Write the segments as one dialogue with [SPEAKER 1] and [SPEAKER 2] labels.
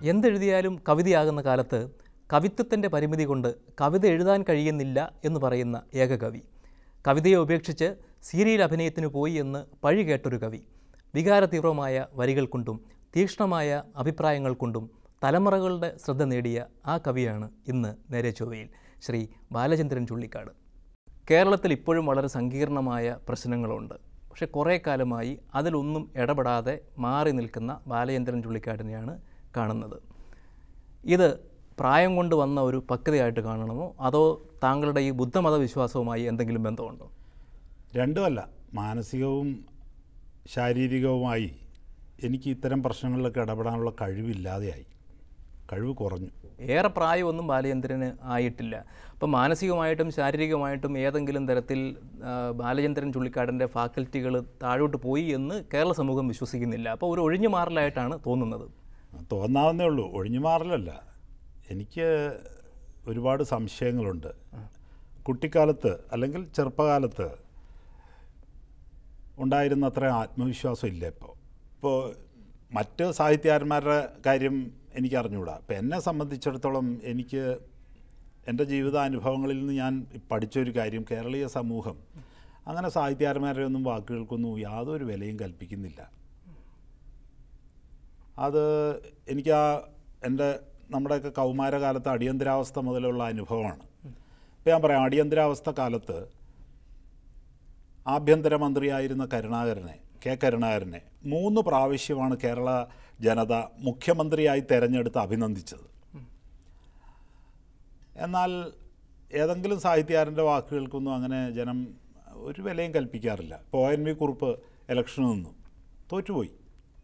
[SPEAKER 1] എന്തെഴുതിയാലും കവിതയാകുന്ന കാലത്ത് കവിത്വത്തിൻ്റെ പരിമിതി കൊണ്ട് കവിത എഴുതാൻ കഴിയുന്നില്ല എന്ന് പറയുന്ന ഏക കവി കവിതയെ ഉപേക്ഷിച്ച് സീരിയൽ അഭിനയത്തിന് പോയി എന്ന് പഴി കേട്ടൊരു കവി വികാരതീവ്രമായ വരികൾ കൊണ്ടും തീക്ഷ്ണമായ അഭിപ്രായങ്ങൾ കൊണ്ടും തലമുറകളുടെ ശ്രദ്ധ നേടിയ ആ കവിയാണ് ഇന്ന് നേരെ ചൊവ്വയിൽ ശ്രീ ബാലചന്ദ്രൻ ചുള്ളിക്കാട് കേരളത്തിൽ ഇപ്പോഴും വളരെ സങ്കീർണമായ പ്രശ്നങ്ങളുണ്ട് പക്ഷെ കുറേ കാലമായി അതിലൊന്നും ഇടപെടാതെ മാറി നിൽക്കുന്ന ബാലചന്ദ്രൻ ചുള്ളിക്കാടിനെയാണ് കാണുന്നത് ഇത് പ്രായം കൊണ്ട് വന്ന ഒരു പക്വതയായിട്ട് കാണണമോ അതോ താങ്കളുടെ ഈ ബുദ്ധമത വിശ്വാസവുമായി എന്തെങ്കിലും ബന്ധമുണ്ടോ
[SPEAKER 2] രണ്ടുമല്ല മാനസികവും ശാരീരികവുമായി എനിക്ക് ഇത്തരം പ്രശ്നങ്ങളിലൊക്കെ ഇടപെടാനുള്ള കഴിവില്ലാതെയായി കഴിവ് കുറഞ്ഞു
[SPEAKER 1] ഏറെ പ്രായമൊന്നും ബാലചന്ദ്രന് ആയിട്ടില്ല അപ്പം മാനസികമായിട്ടും ശാരീരികമായിട്ടും ഏതെങ്കിലും തരത്തിൽ ആ, ബാലചന്ദ്രൻ ചുള്ളിക്കാടിൻ്റെ ഫാക്കൽറ്റികൾ താഴോട്ട് പോയി എന്ന് കേരള സമൂഹം വിശ്വസിക്കുന്നില്ല അപ്പോൾ ഒരു ഒഴിഞ്ഞു മാറലായിട്ടാണ് തോന്നുന്നത്
[SPEAKER 2] തോന്നാവുന്നേ ഉള്ളൂ ഒഴിഞ്ഞു മാറലല്ല എനിക്ക് ഒരുപാട് സംശയങ്ങളുണ്ട് കുട്ടിക്കാലത്ത് അല്ലെങ്കിൽ ചെറുപ്പകാലത്ത് ഉണ്ടായിരുന്ന അത്ര ആത്മവിശ്വാസം ഇല്ല ഇപ്പോൾ ഇപ്പോൾ മറ്റ് സാഹിത്യകാരന്മാരുടെ കാര്യം എനിക്ക് അറിഞ്ഞുകൂടാ ഇപ്പം എന്നെ സംബന്ധിച്ചിടത്തോളം എനിക്ക് എൻ്റെ ജീവിതാനുഭവങ്ങളിൽ നിന്ന് ഞാൻ പഠിച്ചൊരു കാര്യം കേരളീയ സമൂഹം അങ്ങനെ സാഹിത്യകാരന്മാരുടെ ഒന്നും വാക്കുകൾക്കൊന്നും യാതൊരു വിലയും കൽപ്പിക്കുന്നില്ല അത് എനിക്ക് ആ എൻ്റെ നമ്മുടെയൊക്കെ കൗമാരകാലത്ത് അടിയന്തരാവസ്ഥ മുതലുള്ള അനുഭവമാണ് ഇപ്പം ഞാൻ പറയാം അടിയന്തരാവസ്ഥ കാലത്ത് ആഭ്യന്തരമന്ത്രിയായിരുന്ന കരുണാകരനെ കെ കരുണാകരനെ മൂന്ന് പ്രാവശ്യമാണ് കേരള ജനത മുഖ്യമന്ത്രിയായി തെരഞ്ഞെടുത്ത് അഭിനന്ദിച്ചത് എന്നാൽ ഏതെങ്കിലും സാഹിത്യകാരൻ്റെ വാക്കുകൾക്കൊന്നും അങ്ങനെ ജനം ഒരു വിലയും കൽപ്പിക്കാറില്ല ഇപ്പോൾ ഒ എൻ വി കുറുപ്പ് ഇലക്ഷന് നിന്നു തോറ്റുപോയി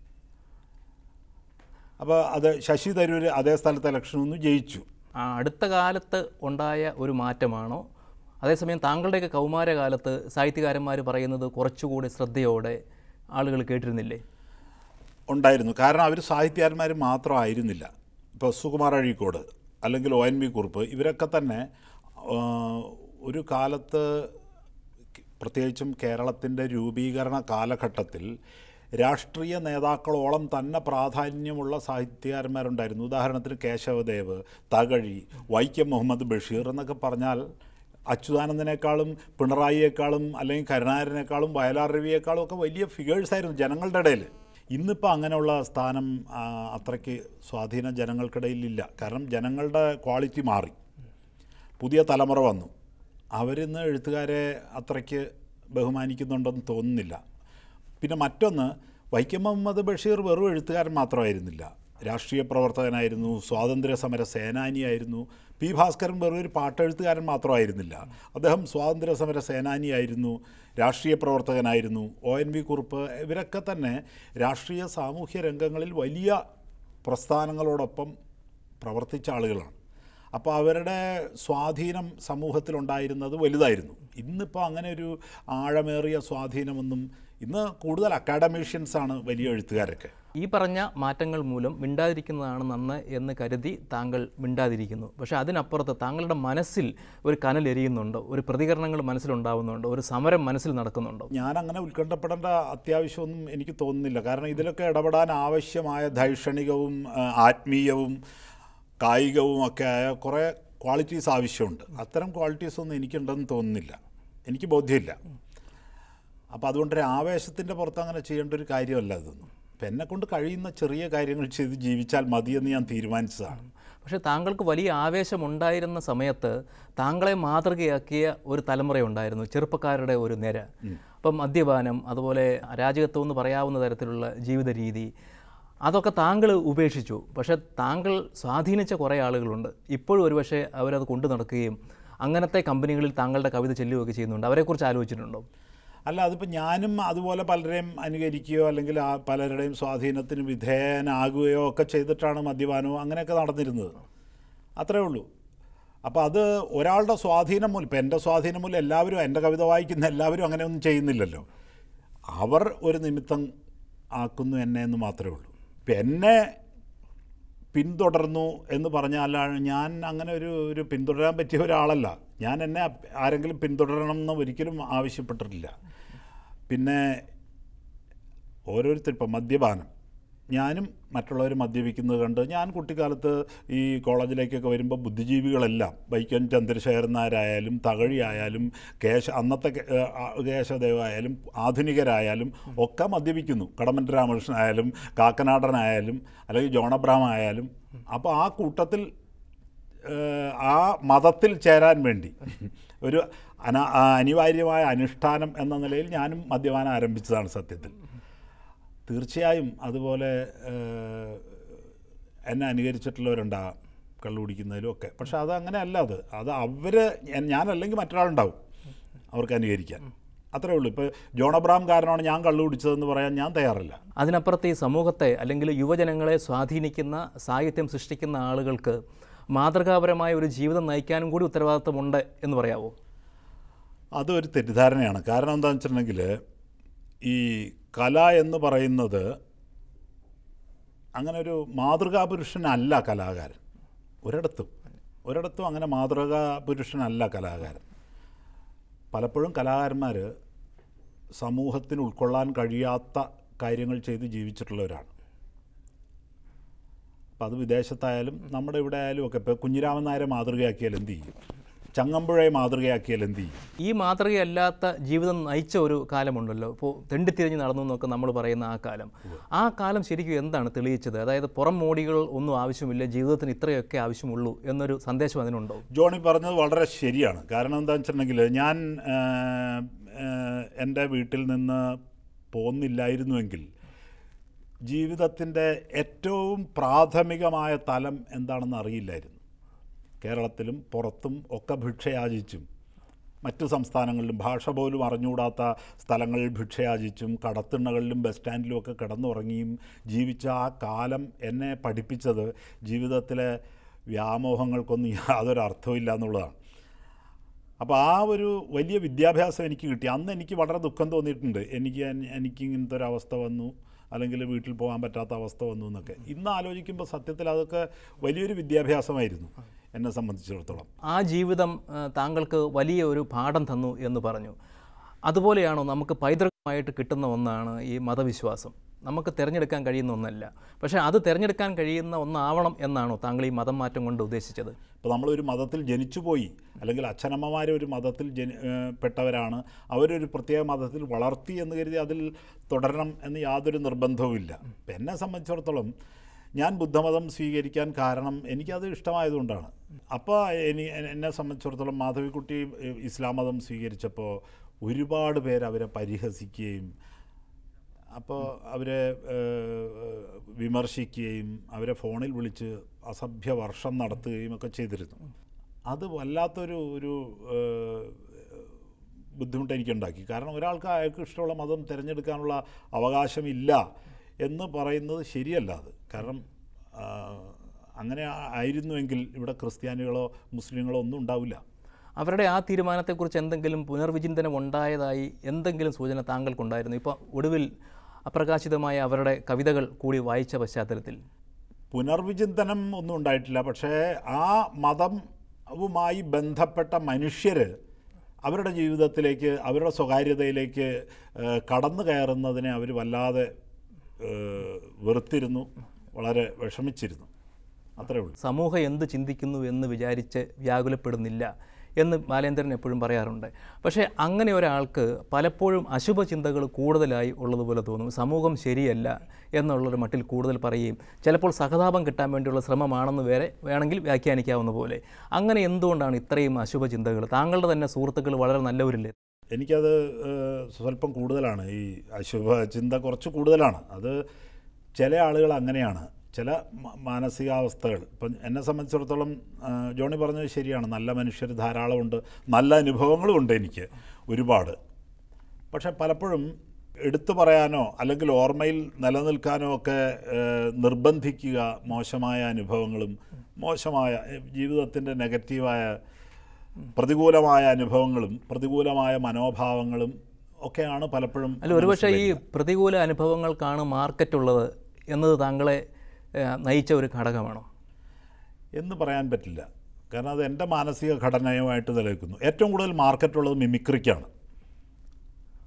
[SPEAKER 2] അപ്പോൾ അത് ശശി തരൂർ അതേ സ്ഥലത്ത് ഇലക്ഷൻ നിന്ന് ജയിച്ചു
[SPEAKER 1] ആ അടുത്ത കാലത്ത് ഉണ്ടായ ഒരു മാറ്റമാണോ അതേസമയം താങ്കളുടെയൊക്കെ കൗമാരകാലത്ത് സാഹിത്യകാരന്മാർ പറയുന്നത് കുറച്ചുകൂടി ശ്രദ്ധയോടെ ആളുകൾ കേട്ടിരുന്നില്ലേ
[SPEAKER 2] ഉണ്ടായിരുന്നു കാരണം അവർ സാഹിത്യകാരന്മാർ മാത്രമായിരുന്നില്ല ഇപ്പോൾ സുകുമാർ അഴീക്കോട് അല്ലെങ്കിൽ ഒ എൻ വി കുറുപ്പ് ഇവരൊക്കെ തന്നെ ആ, ഒരു കാലത്ത് പ്രത്യേകിച്ചും കേരളത്തിൻ്റെ രൂപീകരണ കാലഘട്ടത്തിൽ രാഷ്ട്രീയ നേതാക്കളോളം തന്നെ പ്രാധാന്യമുള്ള സാഹിത്യകാരന്മാരുണ്ടായിരുന്നു ഉദാഹരണത്തിന് കേശവദേവ് തകഴി വൈക്കം മുഹമ്മദ് ബഷീർ എന്നൊക്കെ പറഞ്ഞാൽ അച്യുതാനന്ദനേക്കാളും പിണറായിയേക്കാളും അല്ലെങ്കിൽ കരുണാകരനേക്കാളും വയലാർ രവിയേക്കാളും ഒക്കെ വലിയ ഫിഗേഴ്സായിരുന്നു ജനങ്ങളുടെ ഇടയിൽ ഇന്നിപ്പോൾ അങ്ങനെയുള്ള സ്ഥാനം ആ, അത്രയ്ക്ക് സ്വാധീനം ജനങ്ങൾക്കിടയിലില്ല കാരണം ജനങ്ങളുടെ ക്വാളിറ്റി മാറി പുതിയ തലമുറ വന്നു അവരിന്ന് എഴുത്തുകാരെ അത്രയ്ക്ക് ബഹുമാനിക്കുന്നുണ്ടെന്ന് തോന്നുന്നില്ല പിന്നെ മറ്റൊന്ന് വൈക്കം മുഹമ്മദ് ബഷീർ വെറും എഴുത്തുകാരൻ മാത്രമായിരുന്നില്ല രാഷ്ട്രീയ പ്രവർത്തകനായിരുന്നു സ്വാതന്ത്ര്യ സമര സേനാനിയായിരുന്നു പി ഭാസ്കരൻ വെറും ഒരു പാട്ടെഴുത്തുകാരൻ മാത്രമായിരുന്നില്ല അദ്ദേഹം സ്വാതന്ത്ര്യ സമര സേനാനിയായിരുന്നു രാഷ്ട്രീയ പ്രവർത്തകനായിരുന്നു ഒ എൻ വി കുറുപ്പ് ഇവരൊക്കെ തന്നെ രാഷ്ട്രീയ സാമൂഹ്യ രംഗങ്ങളിൽ വലിയ പ്രസ്ഥാനങ്ങളോടൊപ്പം പ്രവർത്തിച്ച ആളുകളാണ് അപ്പോൾ അവരുടെ സ്വാധീനം സമൂഹത്തിലുണ്ടായിരുന്നത് വലുതായിരുന്നു ഇന്നിപ്പോൾ അങ്ങനെ ഒരു ആഴമേറിയ സ്വാധീനമൊന്നും ഇന്ന് കൂടുതൽ അക്കാഡമീഷ്യൻസാണ് വലിയ എഴുത്തുകാരൊക്കെ
[SPEAKER 1] ഈ പറഞ്ഞ മാറ്റങ്ങൾ മൂലം മിണ്ടാതിരിക്കുന്നതാണ് നന്ന് എന്ന് കരുതി താങ്കൾ മിണ്ടാതിരിക്കുന്നു പക്ഷേ അതിനപ്പുറത്ത് താങ്കളുടെ മനസ്സിൽ ഒരു കനൽ എരിയുന്നുണ്ടോ ഒരു പ്രതികരണങ്ങൾ മനസ്സിലുണ്ടാവുന്നുണ്ടോ ഒരു സമരം മനസ്സിൽ നടക്കുന്നുണ്ടോ
[SPEAKER 2] ഞാൻ അങ്ങനെ ഉത്കണ്ഠപ്പെടേണ്ട അത്യാവശ്യമൊന്നും എനിക്ക് തോന്നുന്നില്ല കാരണം ഇതിലൊക്കെ ഇടപെടാൻ ആവശ്യമായ ധൈഷണികവും ആ, ആത്മീയവും കായികവും ഒക്കെ ആയ കുറേ ക്വാളിറ്റീസ് ആവശ്യമുണ്ട് അത്തരം ക്വാളിറ്റീസ് ഒന്നും എനിക്കുണ്ടെന്ന് തോന്നുന്നില്ല എനിക്ക് ബോധ്യമില്ല അപ്പോൾ അതുകൊണ്ട് ഒരു ആവേശത്തിൻ്റെ പുറത്ത് അങ്ങനെ ചെയ്യേണ്ട ഒരു കാര്യമല്ല ഇതൊന്നും അപ്പം എന്നെ കൊണ്ട് കഴിയുന്ന ചെറിയ കാര്യങ്ങൾ ചെയ്ത് ജീവിച്ചാൽ മതിയെന്ന് ഞാൻ തീരുമാനിച്ചതാണ്
[SPEAKER 1] പക്ഷേ താങ്കൾക്ക് വലിയ ആവേശമുണ്ടായിരുന്ന സമയത്ത് താങ്കളെ മാതൃകയാക്കിയ ഒരു തലമുറയുണ്ടായിരുന്നു ചെറുപ്പക്കാരുടെ ഒരു നിര അപ്പം മദ്യപാനം അതുപോലെ അരാജകത്വം എന്ന് പറയാവുന്ന തരത്തിലുള്ള ജീവിത രീതി അതൊക്കെ താങ്കൾ ഉപേക്ഷിച്ചു പക്ഷേ താങ്കൾ സ്വാധീനിച്ച കുറേ ആളുകളുണ്ട് ഇപ്പോഴും ഒരുപക്ഷെ അവരത് കൊണ്ടു നടക്കുകയും അങ്ങനത്തെ കമ്പനികളിൽ താങ്കളുടെ കവിത ചെല്ലുകയൊക്കെ ചെയ്യുന്നുണ്ട് അവരെക്കുറിച്ച് ആലോചിച്ചിട്ടുണ്ടോ
[SPEAKER 2] അല്ല അതിപ്പോൾ ഞാനും അതുപോലെ പലരെയും അനുകരിക്കുകയോ അല്ലെങ്കിൽ ആ പലരുടെയും സ്വാധീനത്തിന് വിധേയനാകുകയോ ഒക്കെ ചെയ്തിട്ടാണ് മദ്യപാനവും അങ്ങനെയൊക്കെ നടന്നിരുന്നത് അത്രേ ഉള്ളൂ അപ്പോൾ അത് ഒരാളുടെ സ്വാധീനം മൂലം ഇപ്പം എൻ്റെ സ്വാധീനം മൂലം എല്ലാവരും എൻ്റെ കവിത വായിക്കുന്ന എല്ലാവരും അങ്ങനെയൊന്നും ചെയ്യുന്നില്ലല്ലോ അവർ ഒരു നിമിത്തം ആക്കുന്നു എന്നെ എന്ന് മാത്രമേ ഉള്ളൂ ഇപ്പം എന്നെ പിന്തുടർന്നു എന്ന് പറഞ്ഞാലാണ് ഞാൻ അങ്ങനെ ഒരു ഒരു പിന്തുടരാൻ പറ്റിയ ഒരാളല്ല ഞാൻ എന്നെ ആരെങ്കിലും പിന്തുടരണം എന്ന് ഒരിക്കലും ആവശ്യപ്പെട്ടിട്ടില്ല പിന്നെ ഓരോരുത്തർ ഇപ്പം മദ്യപാനം ഞാനും മറ്റുള്ളവർ മദ്യപിക്കുന്നത് കണ്ട് ഞാൻ കുട്ടിക്കാലത്ത് ഈ കോളേജിലേക്കൊക്കെ വരുമ്പോൾ ബുദ്ധിജീവികളെല്ലാം വൈക്കം ചന്ദ്രശേഖരൻ നായരായാലും തകഴിയായാലും കേശ അന്നത്തെ കേ- ഏ, ആ, കേശവദേവായാലും ആധുനികരായാലും ഒക്കെ മദ്യപിക്കുന്നു കടമൻ രാമകൃഷ്ണനായാലും കാക്കനാടനായാലും അല്ലെങ്കിൽ ജോണബ്രാം ആയാലും അപ്പോൾ ആ കൂട്ടത്തിൽ ഏഹ്, ആ മതത്തിൽ ചേരാൻ വേണ്ടി ഒരു അന ആ അനിവാര്യമായ അനുഷ്ഠാനം എന്ന നിലയിൽ ഞാനും മദ്യപാനം ആരംഭിച്ചതാണ് സത്യത്തിൽ തീർച്ചയായും അതുപോലെ ഏഹ്, എന്നെ അനുകരിച്ചിട്ടുള്ളവരുണ്ടാകാം കള്ളു കുടിക്കുന്നതിലും ഒക്കെ പക്ഷെ അത് അങ്ങനെ അല്ല അത് അത് അവർ ഞാനല്ലെങ്കിൽ മറ്റൊരാളുണ്ടാവും അവർക്ക് അനുകരിക്കാൻ അത്രേ ഉള്ളൂ ഇപ്പോൾ ജോൺ അബ്രാം കാരണമാണ് ഞാൻ കള്ളു കുടിച്ചതെന്ന് പറയാൻ ഞാൻ തയ്യാറല്ല
[SPEAKER 1] അതിനപ്പുറത്ത് ഈ സമൂഹത്തെ അല്ലെങ്കിൽ യുവജനങ്ങളെ സ്വാധീനിക്കുന്ന സാഹിത്യം സൃഷ്ടിക്കുന്ന ആളുകൾക്ക് മാതൃകാപരമായ ഒരു ജീവിതം നയിക്കാനും കൂടി ഉത്തരവാദിത്തമുണ്ട് എന്ന് പറയാവോ
[SPEAKER 2] അതൊരു തെറ്റിദ്ധാരണയാണ് കാരണം എന്താണെന്ന് വെച്ചിട്ടുണ്ടെങ്കിൽ ഈ കല എന്ന് പറയുന്നത് അങ്ങനെ ഒരു മാതൃകാ പുരുഷനല്ല കലാകാരൻ ഒരിടത്തും ഒരിടത്തും അങ്ങനെ മാതൃകാ പുരുഷനല്ല കലാകാരൻ പലപ്പോഴും കലാകാരന്മാർ സമൂഹത്തിന് ഉൾക്കൊള്ളാൻ കഴിയാത്ത കാര്യങ്ങൾ ചെയ്ത് ജീവിച്ചിട്ടുള്ളവരാണ് അപ്പം അത് വിദേശത്തായാലും നമ്മുടെ ഇവിടെ ആയാലും ഒക്കെ ഇപ്പോൾ കുഞ്ഞിരാമൻ നായരെ മാതൃകയാക്കിയാൽ എന്ത് ചെയ്യും ചങ്ങമ്പുഴയെ മാതൃകയാക്കിയാൽ എന്ത് ചെയ്യും
[SPEAKER 1] ഈ മാതൃകയല്ലാത്ത ജീവിതം നയിച്ച ഒരു കാലമുണ്ടല്ലോ ഇപ്പോൾ തെണ്ടിത്തിരിഞ്ഞ് നടന്നു എന്നൊക്കെ നമ്മൾ പറയുന്ന ആ കാലം ആ കാലം ശരിക്കും എന്താണ് തെളിയിച്ചത് അതായത് പുറം മോടികൾ ഒന്നും ആവശ്യമില്ല ജീവിതത്തിന് ഇത്രയൊക്കെ ആവശ്യമുള്ളൂ എന്നൊരു സന്ദേശം അതിനുണ്ടോ
[SPEAKER 2] ജോണി പറഞ്ഞത് വളരെ ശരിയാണ് കാരണം എന്താണെന്ന് വെച്ചിട്ടുണ്ടെങ്കിൽ ഞാൻ ആ, ആ, എൻ്റെ വീട്ടിൽ നിന്ന് പോന്നില്ലായിരുന്നുവെങ്കിൽ ജീവിതത്തിൻ്റെ ഏറ്റവും പ്രാഥമികമായ തലം എന്താണെന്ന് അറിയില്ലായിരുന്നു കേരളത്തിലും പുറത്തും ഒക്കെ ഭിക്ഷയാചിച്ചും മറ്റു സംസ്ഥാനങ്ങളിലും ഭാഷ പോലും അറിഞ്ഞുകൂടാത്ത സ്ഥലങ്ങളിൽ ഭിക്ഷയാചിച്ചും കടത്തിണ്ണകളിലും ബസ് സ്റ്റാൻഡിലും ഒക്കെ കിടന്നുറങ്ങിയും ജീവിച്ച ആ കാലം എന്നെ പഠിപ്പിച്ചത് ജീവിതത്തിലെ വ്യാമോഹങ്ങൾക്കൊന്നും യാതൊരു അർത്ഥമില്ല എന്നുള്ളതാണ് അപ്പോൾ ആ ഒരു വലിയ വിദ്യാഭ്യാസം എനിക്ക് കിട്ടി അന്ന് എനിക്ക് വളരെ ദുഃഖം തോന്നിയിട്ടുണ്ട് എനിക്ക് എൻ- എനിക്ക് ഇങ്ങനത്തെ ഒരു അവസ്ഥ വന്നു അല്ലെങ്കിൽ വീട്ടിൽ പോകാൻ പറ്റാത്ത അവസ്ഥ വന്നു എന്നൊക്കെ ഇന്ന് ആലോചിക്കുമ്പോൾ സത്യത്തിൽ അതൊക്കെ വലിയൊരു വിദ്യാഭ്യാസമായിരുന്നു എന്നെ സംബന്ധിച്ചിടത്തോളം
[SPEAKER 1] ആ ജീവിതം ആ, താങ്കൾക്ക് വലിയ ഒരു പാഠം തന്നു എന്ന് പറഞ്ഞു അതുപോലെയാണോ നമുക്ക് പൈതൃകമായിട്ട് കിട്ടുന്ന ഒന്നാണ് ഈ മതവിശ്വാസം നമുക്ക് തിരഞ്ഞെടുക്കാൻ കഴിയുന്ന ഒന്നല്ല പക്ഷേ അത് തിരഞ്ഞെടുക്കാൻ കഴിയുന്ന ഒന്നാവണം എന്നാണോ താങ്കൾ ഈ മതം മാറ്റം കൊണ്ട് ഉദ്ദേശിച്ചത്
[SPEAKER 2] ഇപ്പോൾ നമ്മളൊരു മതത്തിൽ ജനിച്ചുപോയി അല്ലെങ്കിൽ അച്ഛനമ്മമാരെ ഒരു മതത്തിൽ ജനി ഏഹ് പെട്ടവരാണ് അവരൊരു പ്രത്യേക മതത്തിൽ വളർത്തി എന്ന് കരുതി അതിൽ തുടരണം എന്ന് യാതൊരു നിർബന്ധവുമില്ല ഇപ്പം എന്നെ സംബന്ധിച്ചിടത്തോളം ഞാൻ ബുദ്ധമതം സ്വീകരിക്കാൻ കാരണം എനിക്കത് ഇഷ്ടമായതുകൊണ്ടാണ് അപ്പോൾ എനി എന്നെ സംബന്ധിച്ചിടത്തോളം മാധവിക്കുട്ടി ഏഹ് ഇസ്ലാം മതം സ്വീകരിച്ചപ്പോൾ ഒരുപാട് പേര് അവരെ പരിഹസിക്കുകയും അപ്പോൾ അവരെ ഏഹ്, വിമർശിക്കുകയും അവരെ ഫോണിൽ വിളിച്ച് അസഭ്യ വർഷം നടത്തുകയും ഒക്കെ ചെയ്തിരുന്നു അത് വല്ലാത്തൊരു ഒരു ഏഹ്, ബുദ്ധിമുട്ട് എനിക്കുണ്ടാക്കി കാരണം ഒരാൾക്ക് അയാൾക്ക് ഇഷ്ടമുള്ള മതം തിരഞ്ഞെടുക്കാനുള്ള അവകാശമില്ല എന്ന് പറയുന്നത് ശരിയല്ല അത് കാരണം ആ, അങ്ങനെ ആയിരുന്നുവെങ്കിൽ ഇവിടെ ക്രിസ്ത്യാനികളോ മുസ്ലിങ്ങളോ ഒന്നും ഉണ്ടാവില്ല
[SPEAKER 1] അവരുടെ ആ തീരുമാനത്തെക്കുറിച്ച് എന്തെങ്കിലും പുനർവിചിന്തനം ഉണ്ടായതായി എന്തെങ്കിലും സൂചന താങ്കൾക്കുണ്ടായിരുന്നു ഇപ്പോൾ ഒടുവിൽ അപ്രകാശിതമായ അവരുടെ കവിതകൾ കൂടി വായിച്ച പശ്ചാത്തലത്തിൽ
[SPEAKER 2] പുനർവിചിന്തനം ഒന്നും ഉണ്ടായിട്ടില്ല പക്ഷേ ആ മതവുമായി ബന്ധപ്പെട്ട മനുഷ്യർ അവരുടെ ജീവിതത്തിലേക്ക് അവരുടെ സ്വകാര്യതയിലേക്ക് ഏഹ്, കടന്നു കയറുന്നതിനെ അവർ വല്ലാതെ ഏഹ്, വെറുത്തിരുന്നു വളരെ വിഷമിച്ചിരുന്നു അത്രേ ഉള്ളൂ
[SPEAKER 1] സമൂഹം എന്ത് ചിന്തിക്കുന്നു എന്ന് വിചാരിച്ച് വ്യാകുലപ്പെടുന്നില്ല എന്ന് ബാലേന്ദ്രൻ എപ്പോഴും പറയാറുണ്ട് പക്ഷേ അങ്ങനെ ഒരാൾക്ക് പലപ്പോഴും അശുഭ ചിന്തകൾ കൂടുതലായി ഉള്ളതുപോലെ തോന്നും സമൂഹം ശരിയല്ല എന്നുള്ളൊരു മട്ടിൽ കൂടുതൽ പറയുകയും ചിലപ്പോൾ സഹതാപം കിട്ടാൻ വേണ്ടിയുള്ള ശ്രമമാണെന്ന് വരെ വേണമെങ്കിൽ വ്യാഖ്യാനിക്കാവുന്ന പോലെ അങ്ങനെ എന്തുകൊണ്ടാണ് ഇത്രയും അശുഭ ചിന്തകൾ താങ്കളുടെ തന്നെ സുഹൃത്തുക്കൾ വളരെ നല്ലവരില്ലേ
[SPEAKER 2] എനിക്കത് ഏഹ്, സ്വല്പം കൂടുതലാണ് ഈ അശുഭ ചിന്ത കുറച്ച് കൂടുതലാണ് അത് ചില ആളുകൾ അങ്ങനെയാണ് ചില മ- മാനസികാവസ്ഥകൾ ഇപ്പം എന്നെ സംബന്ധിച്ചിടത്തോളം ആ, ജോണി പറഞ്ഞത് ശരിയാണ് നല്ല മനുഷ്യർ ധാരാളമുണ്ട് നല്ല അനുഭവങ്ങളും ഉണ്ട് എനിക്ക് ഒരുപാട് പക്ഷെ പലപ്പോഴും എടുത്തു പറയാനോ അല്ലെങ്കിൽ ഓർമ്മയിൽ നിലനിൽക്കാനോ ഒക്കെ ഏഹ്, നിർബന്ധിക്കുക മോശമായ അനുഭവങ്ങളും മോശമായ ജീവിതത്തിൻ്റെ നെഗറ്റീവായ പ്രതികൂലമായ അനുഭവങ്ങളും പ്രതികൂലമായ മനോഭാവങ്ങളും ഒക്കെയാണ് പലപ്പോഴും
[SPEAKER 1] അല്ല ഒരുപക്ഷെ ഈ പ്രതികൂല അനുഭവങ്ങൾക്കാണ് മാർക്കറ്റുള്ളത് എന്നത് താങ്കളെ ഏഹ്, നയിച്ച ഒരു ഘടകമാണോ
[SPEAKER 2] എന്ന് പറയാൻ പറ്റില്ല കാരണം അത് എൻ്റെ മാനസിക ഘടനയുമായിട്ട് നിലനിൽക്കുന്നു ഏറ്റവും കൂടുതൽ മാർക്കറ്റുള്ളത് മിമിക്രിക്കാണ്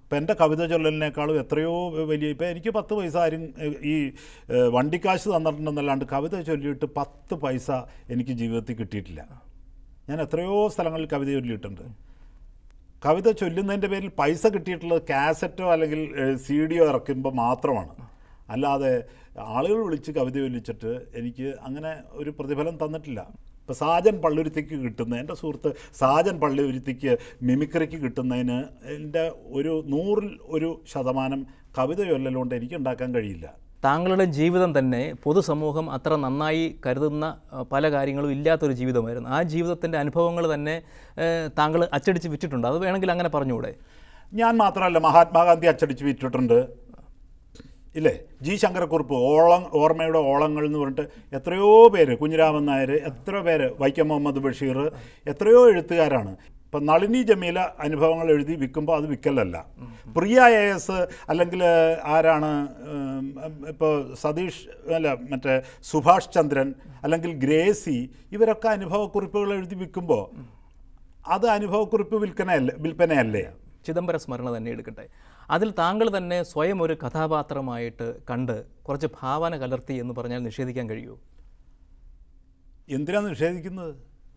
[SPEAKER 2] ഇപ്പം എൻ്റെ കവിത ചൊല്ലലിനേക്കാളും എത്രയോ വലിയ ഇപ്പം എനിക്ക് പത്ത് പൈസ ആരും ഏഹ്, ഈ ഏഹ്, വണ്ടിക്കാശ് തന്നിട്ടുണ്ടെന്നല്ലാണ്ട് കവിത ചൊല്ലിയിട്ട് പത്ത് പൈസ എനിക്ക് ജീവിതത്തിൽ കിട്ടിയിട്ടില്ല ഞാൻ എത്രയോ സ്ഥലങ്ങളിൽ കവിത ചൊല്ലിയിട്ടുണ്ട് കവിത ചൊല്ലുന്നതിൻ്റെ പേരിൽ പൈസ കിട്ടിയിട്ടുള്ളത് കാസറ്റോ അല്ലെങ്കിൽ സി ഡിയോ ഇറക്കുമ്പോൾ മാത്രമാണ് അല്ലാതെ ആളുകൾ വിളിച്ച് കവിത ചൊല്ലിച്ചിട്ട് എനിക്ക് അങ്ങനെ ഒരു പ്രതിഫലം തന്നിട്ടില്ല ഇപ്പോൾ സാജൻ പള്ളുരുത്തിക്ക് കിട്ടുന്ന എൻ്റെ സുഹൃത്ത് സാജൻ പള്ളുരുത്തിക്ക് മിമിക്രിക്ക് കിട്ടുന്നതിന് എൻ്റെ ഒരു നൂറിൽ ഒരു ശതമാനം കവിത ചൊല്ലലുകൊണ്ട് എനിക്ക് ഉണ്ടാക്കാൻ കഴിയില്ല
[SPEAKER 1] താങ്കളുടെ ജീവിതം തന്നെ പൊതുസമൂഹം അത്ര നന്നായി കരുതുന്ന അഹ്, പല കാര്യങ്ങളും ഇല്ലാത്തൊരു ജീവിതമായിരുന്നു ആ ജീവിതത്തിൻ്റെ അനുഭവങ്ങൾ തന്നെ ഏഹ്, താങ്കൾ അച്ചടിച്ച് വിറ്റിട്ടുണ്ട് അത് വേണമെങ്കിൽ അങ്ങനെ പറഞ്ഞുകൂടെ
[SPEAKER 2] ഞാൻ മാത്രമല്ല മഹാത്മാഗാന്ധി അച്ചടിച്ച് വിറ്റിട്ടുണ്ട് ഇല്ലേ ജി ശങ്കരക്കുറുപ്പ് ഓളം ഓർമ്മയുടെ ഓളങ്ങൾ എന്ന് പറഞ്ഞിട്ട് എത്രയോ പേര് കുഞ്ഞിരാമൻ നായർ എത്ര പേര് വൈക്കം മുഹമ്മദ് ബഷീർ എത്രയോ എഴുത്തുകാരാണ് ഇപ്പം നളിനി ജമീല അനുഭവങ്ങൾ എഴുതി വിൽക്കുമ്പോൾ അത് വിൽക്കലല്ല പ്രിയ എ എസ് അല്ലെങ്കിൽ ആരാണ് ഇപ്പോൾ സതീഷ് അല്ല മറ്റേ സുഭാഷ് ചന്ദ്രൻ അല്ലെങ്കിൽ ഗ്രേസി ഇവരൊക്കെ അനുഭവക്കുറിപ്പുകൾ എഴുതി വിൽക്കുമ്പോൾ അത് അനുഭവക്കുറിപ്പ് വിൽക്കണയല്ലേ വിൽപ്പനയല്ലേ
[SPEAKER 1] ചിദംബര സ്മരണ തന്നെ എടുക്കട്ടെ അതിൽ താങ്കൾ തന്നെ സ്വയം ഒരു കഥാപാത്രമായിട്ട് കണ്ട് കുറച്ച് ഭാവന കലർത്തി എന്ന് പറഞ്ഞാൽ നിഷേധിക്കാൻ കഴിയുമോ
[SPEAKER 2] എന്തിനാണ് നിഷേധിക്കുന്നത്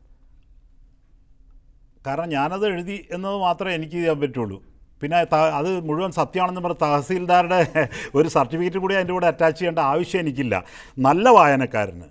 [SPEAKER 2] കാരണം ഞാനത് എഴുതി എന്നത് മാത്രമേ എനിക്ക് ചെയ്യാൻ പറ്റുള്ളൂ പിന്നെ ത- അത് മുഴുവൻ സത്യമാണെന്ന് പറഞ്ഞ തഹസീൽദാരുടെ ഒരു സർട്ടിഫിക്കറ്റ് കൂടി അതിൻ്റെ കൂടെ അറ്റാച്ച് ചെയ്യേണ്ട ആവശ്യം എനിക്കില്ല നല്ല വായനക്കാരന്